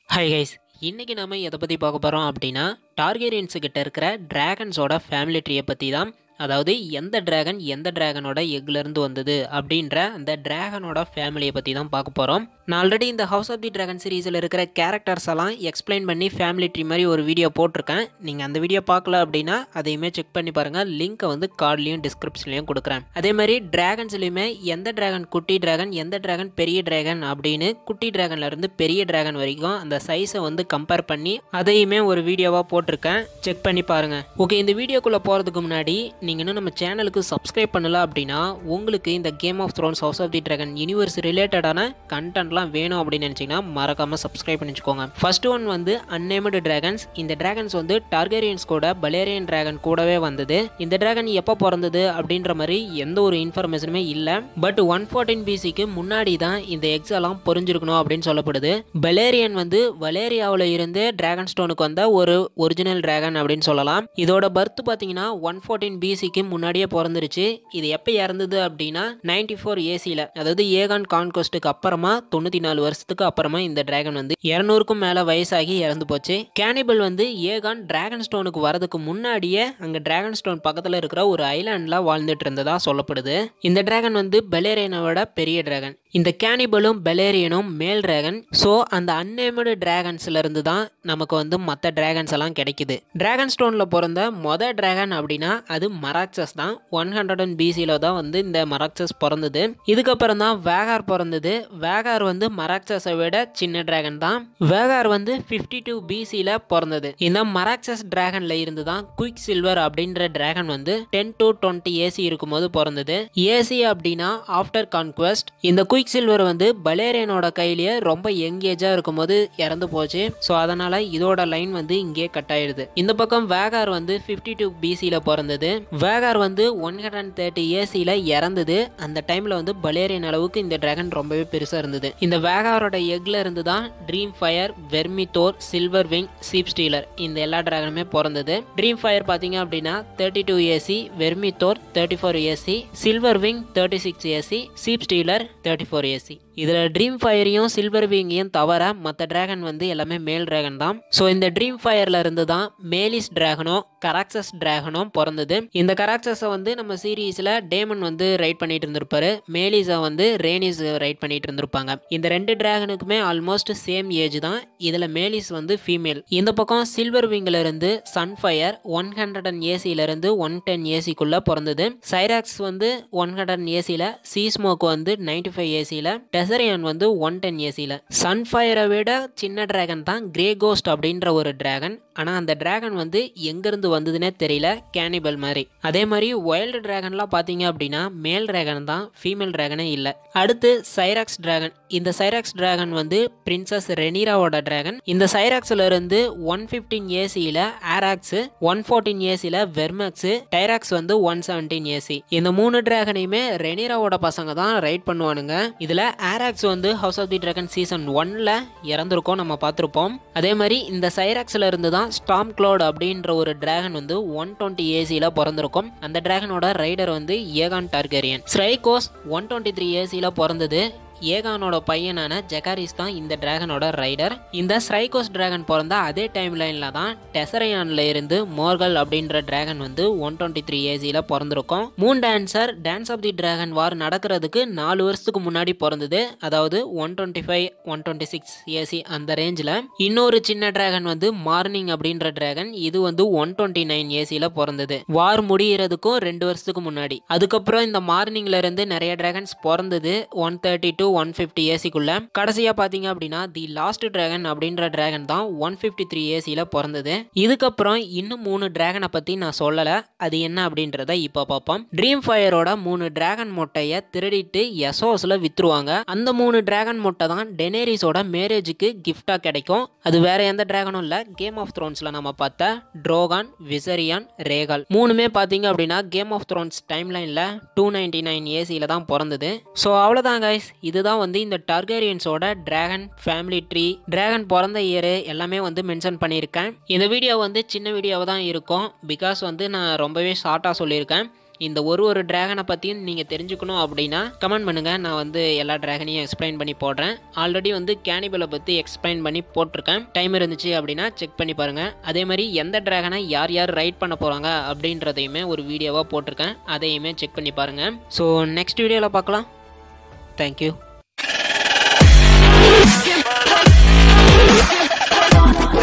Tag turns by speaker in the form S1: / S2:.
S1: hi guys இன்றைக்கி நம்ம எதை பற்றி பார்க்க போகிறோம் அப்படின்னா டார்கேரியன்ஸு கிட்ட இருக்கிற டிராகன்ஸோட ஃபேமிலி ட்ரீயை பற்றி தான் அதாவது எந்த டிராகன் எந்த டிராகனோட எக்லேருந்து வந்தது அப்படின்ற அந்த டிராகனோட ஃபேமிலியை பற்றி தான் பார்க்க போகிறோம் நான் ஆல்ரெடி இந்த ஹவுஸ் ஆஃப் தி டிராகன் சீரீஸில் இருக்கிற கேரக்டர்ஸ் எல்லாம் எக்ஸ்பிளைன் பண்ணி ஃபேமிலி ட்ரீ மாதிரி ஒரு வீடியோ போட்டிருக்கேன் நீங்கள் அந்த வீடியோ பார்க்கல அப்படின்னா அதையுமே செக் பண்ணி பாருங்கள் லிங்க்கை வந்து கார்ட்லேயும் டிஸ்கிரிப்ஷன்லையும் கொடுக்குறேன் அதே மாதிரி டிராகன்ஸ்லையுமே எந்த டிராகன் குட்டி டிராகன் எந்த டிராகன் பெரிய டிராகன் அப்படின்னு குட்டி டிராகன்ல இருந்து பெரிய டிராகன் வரைக்கும் அந்த சைஸை வந்து கம்பேர் பண்ணி அதையுமே ஒரு வீடியோவாக போட்டிருக்கேன் செக் பண்ணி பாருங்கள் ஓகே இந்த வீடியோக்குள்ளே போகிறதுக்கு முன்னாடி நீங்கள் இன்னும் நம்ம சேனலுக்கு சப்ஸ்கிரைப் பண்ணல அப்படின்னா உங்களுக்கு இந்த game of thrones house of the dragon universe ரிலேட்டடான கண்டென்ட்லாம் வேணும் அப்படின்னு நினச்சிங்கன்னா மறக்காமல் சப்ஸ்கிரைப் பண்ணி வச்சுக்கோங்க ஃபர்ஸ்ட் ஒன் வந்து அன்னேமடு டிராகன்ஸ் இந்த டிராகன்ஸ் வந்து டார்கேரியன்ஸ் கூட பலேரியன் டிராகன் கூடவே வந்தது இந்த டிராகன் எப்போ பிறந்தது அப்படின்ற மாதிரி எந்த ஒரு இன்ஃபர்மேஷனுமே இல்லை பட் ஒன் ஃபோர்டீன் பிசிக்கு முன்னாடி தான் இந்த எக்ஸ் எல்லாம் பொறிஞ்சிருக்கணும் அப்படின்னு சொல்லப்படுது பலேரியன் வந்து வலேரியாவில் இருந்து டிராகன் ஸ்டோனுக்கு வந்த ஒரு ஒரிஜினல் டிராகன் அப்படின்னு சொல்லலாம் இதோட பர்த் பார்த்தீங்கன்னா ஒன் ஃபோர்டீன் பிசிக்கு முன்னாடியே பிறந்துருச்சு இது எப்போ இறந்தது அப்படின்னா நைன்டி ஃபோர் ஏசியில் அதாவது ஏகான் கான்கோஸ்ட்டுக்கு அப்புறமா தொண்ணூற்றி நாலு வருஷத்துக்கு அப்புறமா இந்த டிராகன் வந்து இரநூறுக்கும் மேலே வயசாகி இறந்து போச்சு கேனிபல் வந்து ஏகான் டிராகன் ஸ்டோனுக்கு வரதுக்கு முன்னாடியே அங்கே டிராகன் ஸ்டோன் பக்கத்தில் இருக்கிற ஒரு ஐலாண்டில் வாழ்ந்துட்டு இருந்ததா சொல்லப்படுது இந்த டிராகன் வந்து பெலேரியனை விட பெரிய டிராகன் இந்த கேனிபலும் பெலேரியனும் மேல் டிராகன் ஸோ அந்த அன்னேமடு டிராகன்ஸ்ல இருந்து தான் நமக்கு வந்து மற்ற டிராகன்ஸ் எல்லாம் கிடைக்குது டிராகன் ஸ்டோன்ல பிறந்த மொத டிராகன் அப்படின்னா அது மராக்சஸ் தான் ஒன் ஹண்ட்ரட் அண்ட் பிசியில் தான் வந்து இந்த மராக்சஸ் பிறந்தது இதுக்கப்புறம் தான் வேகார் பிறந்தது வேகார் வந்து மராக்சஸை விட சின்ன டிராகன் தான் வேகார் வந்து ஃபிஃப்டி டூ பிசியில் பிறந்தது இந்த மராக்சஸ் டிராகன்ல இருந்து தான் குயிக் சில்வர் அப்படின்ற டிராகன் வந்து டென் டு டுவெண்ட்டி ஏசி இருக்கும்போது பிறந்தது ஏசி அப்படின்னா ஆஃப்டர் கான்குவஸ்ட் இந்த குயிக் சில்வர் வந்து பலேரியனோட கையிலேயே ரொம்ப யங் ஏஜாக இருக்கும்போது இறந்து போச்சு ஸோ அதனால இதோட லைன் வந்து இங்கே கட் ஆயிடுது இந்த பக்கம் வேகார் வந்து ஃபிஃப்டி டூ பிசியில் பிறந்தது வேகார் வந்து ஒன் ஹண்ட்ரட் அண்ட் தேர்ட்டி ஏசியில் இறந்தது அந்த டைமில் வந்து பலேரியன் அளவுக்கு இந்த டிராகன் ரொம்பவே பெருசாக இருந்தது இந்த வேகாரோட எக்ல இருந்து தான் Dreamfyre Vermithor Silverwing Sheepstealer இந்த எல்லா டிராகனுமே பிறந்தது ட்ரீம் ஃபயர் பார்த்தீங்க அப்படின்னா thirty two AC Vermithor thirty four AC Silverwing thirty six AC Sheepstealer thirty four AC இதில் ட்ரீம் ஃபயரையும் சில்வர் விங்கையும் தவிர மற்ற டிராகன் வந்து எல்லாமே மேல் டிராகன் தான் ஸோ இந்த ட்ரீம் ஃபயரில் இருந்து தான் மேலிஸ் டிராகனும் கராக்சஸ் டிராகனும் பிறந்தது இந்த கராக்சஸை வந்து நம்ம சீரீஸில் டேமன் வந்து ரைட் பண்ணிட்டு இருந்திருப்பாரு மேலிஸை வந்து ரேனிஸ் ரைட் பண்ணிட்டு இருந்திருப்பாங்க இந்த ரெண்டு டிராகனுக்குமே ஆல்மோஸ்ட் சேம் ஏஜ் தான் இதில் மேலிஸ் வந்து ஃபீமேல் இந்த பக்கம் சில்வர் விங்கில் இருந்து சன்ஃபயர் ஒன் ஹண்ட்ரட் அண்ட் ஏசியிலிருந்து ஒன் டென் ஏசிக்குள்ளே பிறந்தது சைராக்ஸ் வந்து ஒன் ஹண்ட்ரட் ஏசியில் சீஸ்மோக் வந்து நைன்டி ஃபைவ் ஏசியில் டெசரியான் வந்து ஒன் டென் ஏசியில் சன்ஃபயரை விட சின்ன டிராகன் தான் கிரே கோஸ்ட் அப்படின்ற ஒரு டிராகன் ஆனால் அந்த டிராகன் வந்து எங்கேருந்து வந்ததுன்னே தெரியல கேனிபல் மாதிரி அதே மாதிரி வைல்டு டிராகன்லாம் பார்த்தீங்க அப்படின்னா மேல் டிராகன் தான் ஃபீமேல் டிராகனே இல்லை அடுத்து சைராக்ஸ் டிராகன் இந்த சைராக்ஸ் டிராகன் வந்து பிரின்சஸ் ரெனிராவோட டிராகன் இந்த சைராக்ஸ்ல இருந்து ஒன் ஃபிஃப்டீன் ஏசியில் ஆராக்ஸ் ஒன் ஃபோர்டீன் ஏசியில் வெர்மக்ஸ் டைராக்ஸ் வந்து ஒன் செவன்டீன் ஏசி இந்த மூணு டிராகனையுமே ரெனிராவோட பசங்க தான் ரைட் பண்ணுவானுங்க இதில் ஆராக்ஸ் வந்து House of the Dragon season ஒன்ல இறந்துருக்கோம் நம்ம பார்த்துருப்போம் அதே மாதிரி இந்த சைராக்ஸ்ல இருந்து தான் ஸ்டாம் க்ளோட் அப்படின்ற ஒரு டிராகன் வந்து ஒன் டுவெண்ட்டி ஏசியில் பிறந்திருக்கும் அந்த டிராகனோட ரைடர் வந்து Aegon Targaryen Syrax one twenty three ஏசியில் பிறந்தது ஏகானோட பையனான ஜெகாரிஸ் தான் இந்த டிராகனோட ரைடர் இந்த ஸ்ரைகோஸ் டிராகன் பிறந்த அதே டைம் லைனில் தான் டெசரையான்ல இருந்து மோர்கல் அப்படின்ற டிராகன் வந்து ஒன் டுவெண்ட்டி த்ரீ ஏசியில் பிறந்திருக்கும் Moondancer dance of the dragon war நடக்கிறதுக்கு நாலு வருஷத்துக்கு முன்னாடி பிறந்தது அதாவது one twenty five one twenty six AC அந்த ரேஞ்சில் இன்னொரு சின்ன டிராகன் வந்து மார்னிங் அப்படின்ற டிராகன் இது வந்து ஒன் டுவெண்ட்டி நைன் ஏசியில் பிறந்தது வார் முடிகிறதுக்கும் ரெண்டு வருஷத்துக்கு முன்னாடி அதுக்கப்புறம் இந்த மார்னிங்ல இருந்து நிறைய டிராகன்ஸ் பிறந்தது one thirty two one fifty ஏசிக்குள்ள கடைசியாக பார்த்தீங்க அப்படின்னா தி லாஸ்ட் டிராகன் அப்படின்ற டிராகன் தான் ஒன் ஃபிஃப்டி த்ரீ ஏசியில் பிறந்தது இதுக்கப்புறம் இன்னும் மூணு டிராகனை பற்றி நான் சொல்லலை அது என்ன அப்படின்றத இப்போ பார்ப்போம் ட்ரீம் ஃபயரோட மூணு டிராகன் முட்டையை திருடிட்டு எசோஸில் வித்துருவாங்க அந்த மூணு டிராகன் முட்டை தான் டெனேரிஸோட மேரேஜுக்கு கிஃப்டாக கிடைக்கும் அது வேற எந்த டிராகனும் இல்லை கேம் ஆஃப் த்ரோன்ஸில் நம்ம பார்த்த ட்ரோகான் விசரியான் ரேகால் மூணுமே பார்த்தீங்க அப்படின்னா கேம் ஆஃப் த்ரோன்ஸ் டைம் லைனில் டூ நைன்டி நைன் ஏசியில் தான் பிறந்தது ஸோ அவ்வளோதான் கைஸ் இதுதான் வந்து இந்த டார்கேரியன்ஸோட டிராகன் ஃபேமிலி ட்ரீ டிராகன் பிறந்த இயர் எல்லாமே வந்து மென்ஷன் பண்ணியிருக்கேன் இந்த வீடியோ வந்து சின்ன வீடியோவாக தான் இருக்கும் பிகாஸ் வந்து நான் ரொம்பவே ஷார்ட்டாக சொல்லியிருக்கேன் இந்த ஒரு ஒரு டிராகனை பற்றியும் நீங்கள் தெரிஞ்சுக்கணும் அப்படின்னா கமெண்ட் பண்ணுங்கள் நான் வந்து எல்லா டிராகனையும் எக்ஸ்பிளைன் பண்ணி போடுறேன் ஆல்ரெடி வந்து கேனிபலை பற்றி எக்ஸ்பிளைன் பண்ணி போட்டிருக்கேன் டைம் இருந்துச்சு அப்படின்னா செக் பண்ணி பாருங்கள் அதே மாதிரி எந்த டிராகனை யார் யார் ரைட் பண்ண போகிறாங்க அப்படின்றதையுமே ஒரு வீடியோவாக போட்டிருக்கேன் அதையுமே செக் பண்ணி பாருங்கள் ஸோ நெக்ஸ்ட் வீடியோவில் பார்க்கலாம் தேங்க்யூ